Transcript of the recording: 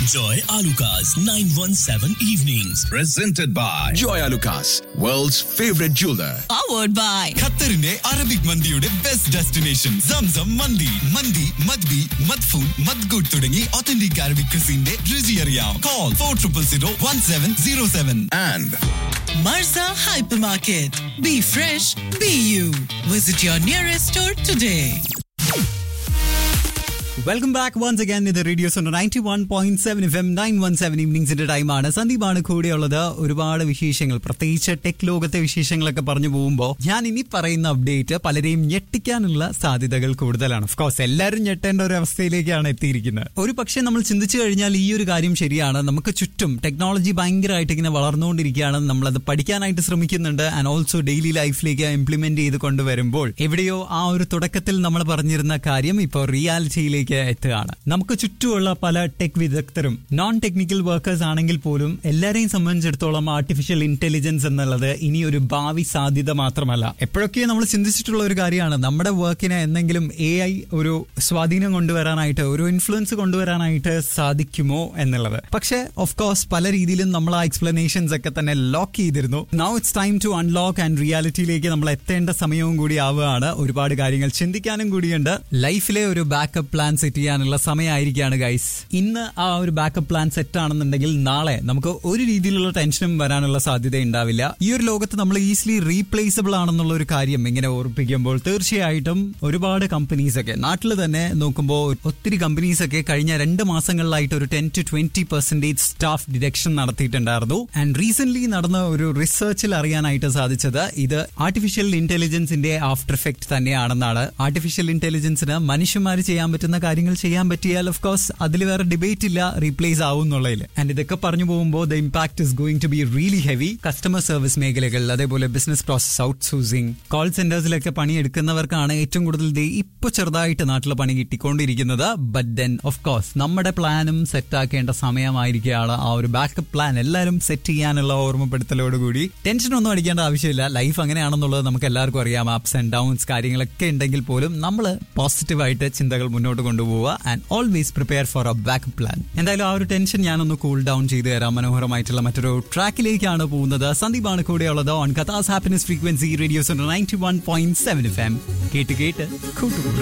Enjoy Alucard's 917 evenings. presented by Joy Lucas, world's favorite jeweler. powered by ഖത്തറിന്റെ Arabic മന്തിയുടെ best destination Zamzam mandi mandi madbi madfoon മദ്ഗുഡ് തുടങ്ങി authentic Arabic ക്രിസിന്റെ രുചി അറിയാം call for triple zero one seven zero seven And Marza Hypermarket. Be fresh, be you. Visit your nearest store today. Welcome back once again ഇത് radios ഉണ്ട് ninety one point seven F M nine one seven ഈവനിങ്സിന്റെ ടൈമാണ് സന്ദീപാണ് കൂടെയുള്ളത് ഒരുപാട് വിശേഷങ്ങൾ പ്രത്യേകിച്ച് tech ലോകത്തെ വിശേഷങ്ങളൊക്കെ പറഞ്ഞു പോകുമ്പോൾ ഞാൻ ഇനി പറയുന്ന അപ്ഡേറ്റ് പലരെയും ഞെട്ടിക്കാനുള്ള സാധ്യതകൾ കൂടുതലാണ് ഓഫ് കോഴ്സ് എല്ലാവരും ഞെട്ടേണ്ട ഒരു അവസ്ഥയിലേക്കാണ് എത്തിയിരിക്കുന്നത് ഒരു പക്ഷേ നമ്മൾ ചിന്തിച്ചു കഴിഞ്ഞാൽ ഈ ഒരു കാര്യം ശരിയാണ് നമുക്ക് ചുറ്റും ടെക്നോളജി ഭയങ്കരമായിട്ട് ഇങ്ങനെ വളർന്നുകൊണ്ടിരിക്കുകയാണ് നമ്മളത് പഠിക്കാനായിട്ട് ശ്രമിക്കുന്നുണ്ട് ആൻഡ് ഓൾസോ ഡെയിലി ലൈഫിലേക്ക് ഇംപ്ലിമെന്റ് ചെയ്ത് കൊണ്ടുവരുമ്പോൾ എവിടെയോ ആ ഒരു തുടക്കത്തിൽ നമ്മൾ പറഞ്ഞിരുന്ന കാര്യം ഇപ്പോൾ റിയാലിറ്റിയിലേക്ക് എത്തുകയാണ് നമുക്ക് ചുറ്റുമുള്ള പല ടെക് വിദഗ്ധരും നോൺ ടെക്നിക്കൽ വർക്കേഴ്സ് ആണെങ്കിൽ പോലും എല്ലാരെയും സംബന്ധിച്ചിടത്തോളം ആർട്ടിഫിഷ്യൽ ഇന്റലിജൻസ് എന്നുള്ളത് ഇനി ഒരു ഭാവി സാധ്യത മാത്രമല്ല എപ്പോഴൊക്കെ നമ്മൾ ചിന്തിച്ചിട്ടുള്ള ഒരു കാര്യമാണ് നമ്മുടെ വർക്കിനെ എന്തെങ്കിലും എ ഐ ഒരു സ്വാധീനം കൊണ്ടുവരാനായിട്ട് ഒരു ഇൻഫ്ലുവൻസ് കൊണ്ടുവരാനായിട്ട് സാധിക്കുമോ എന്നുള്ളത് പക്ഷേ ഓഫ് കോഴ്സ് പല രീതിയിലും നമ്മൾ ആ എക്സ്പ്ലനേഷൻസ് ഒക്കെ തന്നെ ലോക്ക് ചെയ്തിരുന്നു now it's time to unlock and റിയാലിറ്റിയിലേക്ക് നമ്മൾ എത്തേണ്ട സമയവും കൂടി ആവുകയാണ് ഒരുപാട് കാര്യങ്ങൾ ചിന്തിക്കാനും കൂടിയുണ്ട് ലൈഫിലെ ഒരു ബാക്കപ്പ് പ്ലാൻ സെറ്റ് ചെയ്യാനുള്ള സമയമായിരിക്കുകയാണ് ഗൈസ് ഇന്ന് ആ ഒരു ബാക്കപ്പ് പ്ലാൻ സെറ്റ് ആണെന്നുണ്ടെങ്കിൽ നാളെ നമുക്ക് ഒരു രീതിയിലുള്ള ടെൻഷനും വരാനുള്ള സാധ്യത ഉണ്ടാവില്ല ഈ ഒരു ലോകത്ത് നമ്മൾ ഈസിലി റീപ്ലേസബിൾ ആണെന്നുള്ള ഒരു കാര്യം ഇങ്ങനെ ഓർപ്പിക്കുമ്പോൾ തീർച്ചയായിട്ടും ഒരുപാട് കമ്പനീസ് ഒക്കെ നാട്ടിൽ തന്നെ നോക്കുമ്പോൾ ഒത്തിരി കമ്പനീസ് ഒക്കെ കഴിഞ്ഞ രണ്ട് മാസങ്ങളിലായിട്ട് ഒരു ten to twenty percentage staff deduction നടത്തിയിട്ടുണ്ടായിരുന്നു ആൻഡ് റീസെന്റ് നടന്ന ഒരു റിസർച്ചിൽ അറിയാനായിട്ട് സാധിച്ചത് ഇത് ആർട്ടിഫിഷ്യൽ ഇന്റലിജൻസിന്റെ ആഫ്റ്റർ എഫക്ട് തന്നെയാണെന്നാണ് ആർട്ടിഫിഷ്യൽ ഇന്റലിജൻസിന് മനുഷ്യന്മാർ ചെയ്യാൻ പറ്റുന്ന കാര്യങ്ങൾ ചെയ്യാൻ പറ്റിയാൽ ഓഫ് കോഴ്സ് അതിൽ വേറെ ഡിബേറ്റ് ഇല്ല റീപ്ലേസ് ആവും എന്നുള്ളതിൽ ആൻഡ് ഇതൊക്കെ പറഞ്ഞു പോകുമ്പോൾ the impact is going to be really heavy customer service മേഖലകൾ അതേപോലെ ബിസിനസ് പ്രോസസ് ഔട്ട്സോഴ്സിംഗ് കോൾ സെന്റേഴ്സിലൊക്കെ പണിയെടുക്കുന്നവർക്കാണ് ഏറ്റവും കൂടുതൽ ദേ ഇപ്പൊ ചെറുതായിട്ട് നാട്ടിൽ പണി കിട്ടിക്കൊണ്ടിരിക്കുന്നത് ബട്ട് ദെൻ ഓഫ് കോഴ്സ് നമ്മുടെ പ്ലാനും സെറ്റ് ആക്കേണ്ട സമയമായിരിക്കുകയാണ് ആ ഒരു ബാക്കപ്പ് പ്ലാൻ എല്ലാവരും സെറ്റ് ചെയ്യാനുള്ള ഓർമ്മപ്പെടുത്തലോടുകൂടി ടെൻഷൻ ഒന്നും അടിക്കേണ്ട ആവശ്യമില്ല ലൈഫ് അങ്ങനെയാണെന്നുള്ളത് നമുക്ക് എല്ലാവർക്കും അറിയാം ആപ്സ് ആൻഡ് ഡൗൺസ് കാര്യങ്ങളൊക്കെ ഉണ്ടെങ്കിൽ പോലും നമ്മൾ പോസിറ്റീവായിട്ട് ചിന്തകൾ മുന്നോട്ട് കൊണ്ടുപോവുക and always prepare for a backup plan എന്തായാലും ആ ഒരു ടെൻഷൻ ഞാനൊന്ന് കൂൾ ഡൗൺ ചെയ്തു തരാം മനോഹരമായിട്ടുള്ള മറ്റൊരു ട്രാക്കിലേക്കാണ് പോകുന്നത് സന്ദീപാണ് കൂടെയുള്ളത് ഓൺ കഥാസ് happiness frequency radios ninety one point seven F M കേട്ട് കേട്ട് കൂട്ടുകൂടാ